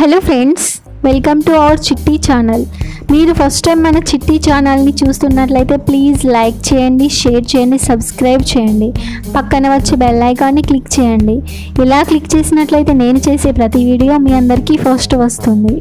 hello friends welcome to our Chitti channel మీరు first time మన చిట్టి ఛానల్ని చూస్తున్నట్లయితే ప్లీజ్ లైక్ చేయండి షేర్ చేయండి సబ్స్క్రైబ్ చేయండి పక్కన వచ్చే బెల్ ఐకాన్ని క్లిక్ చేయండి ఇలా క్లిక్ చేసినట్లయితే నేను చేసే ప్రతి వీడియో మీ అందరికీ ఫస్ట్ వస్తుంది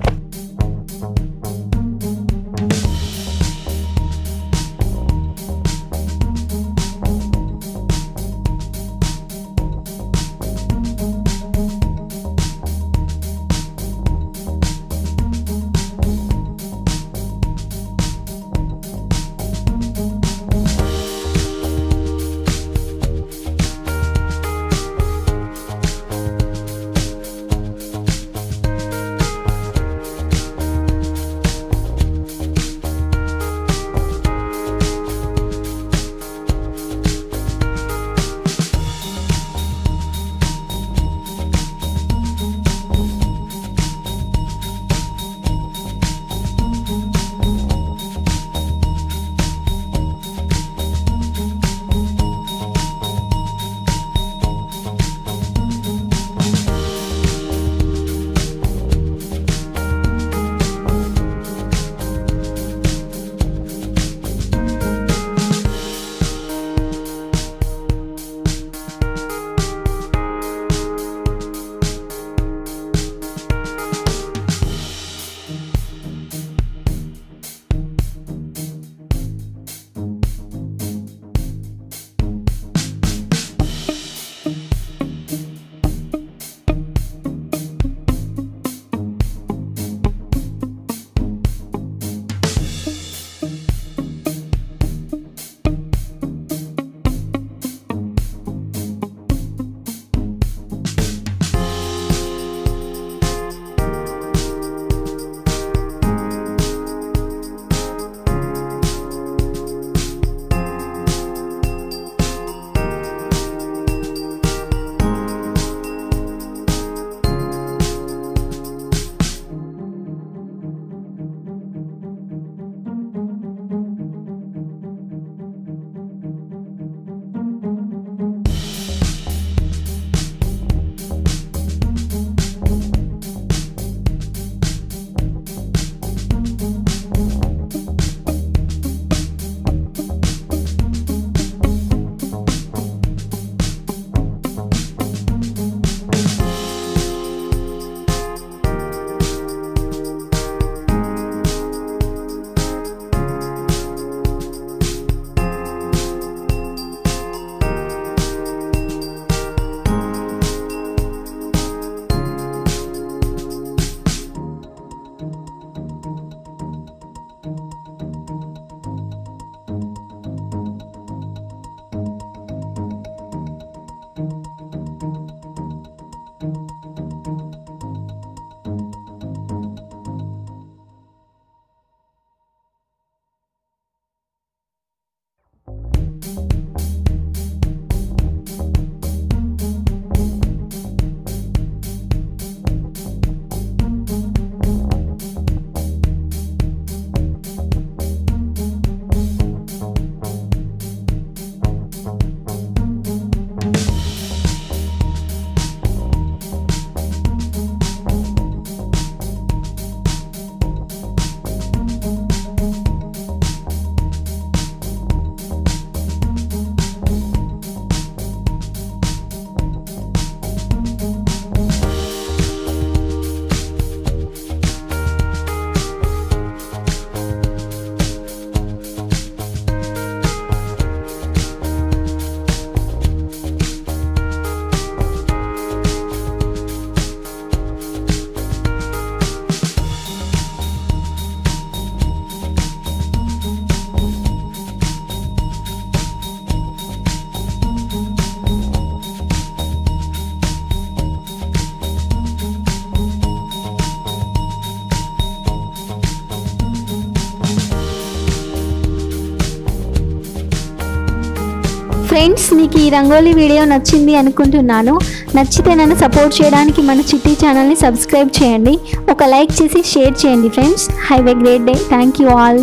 ఫ్రెండ్స్ మీకు ఈ రంగోలీ వీడియో నచ్చింది అనుకుంటున్నాను నచ్చితే నన్ను సపోర్ట్ చేయడానికి మన చిట్టి ఛానల్ని సబ్స్క్రైబ్ చేయండి ఒక లైక్ చేసి షేర్ చేయండి friends have a great day thank you all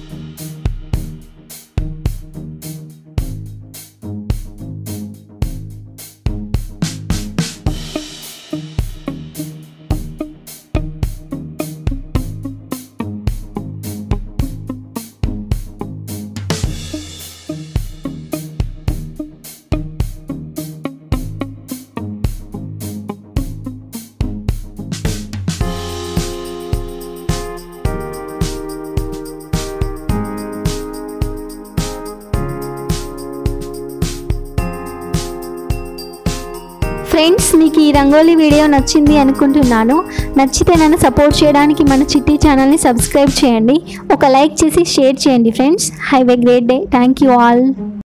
friends మీకు ఈ రంగోలీ వీడియో నచ్చింది అనుకుంటున్నాను నచ్చితే నన్ను సపోర్ట్ చేయడానికి మన చిట్టి ఛానల్ని సబ్స్క్రైబ్ చేయండి ఒక లైక్ చేసి షేర్ చేయండి friends have a great day thank you all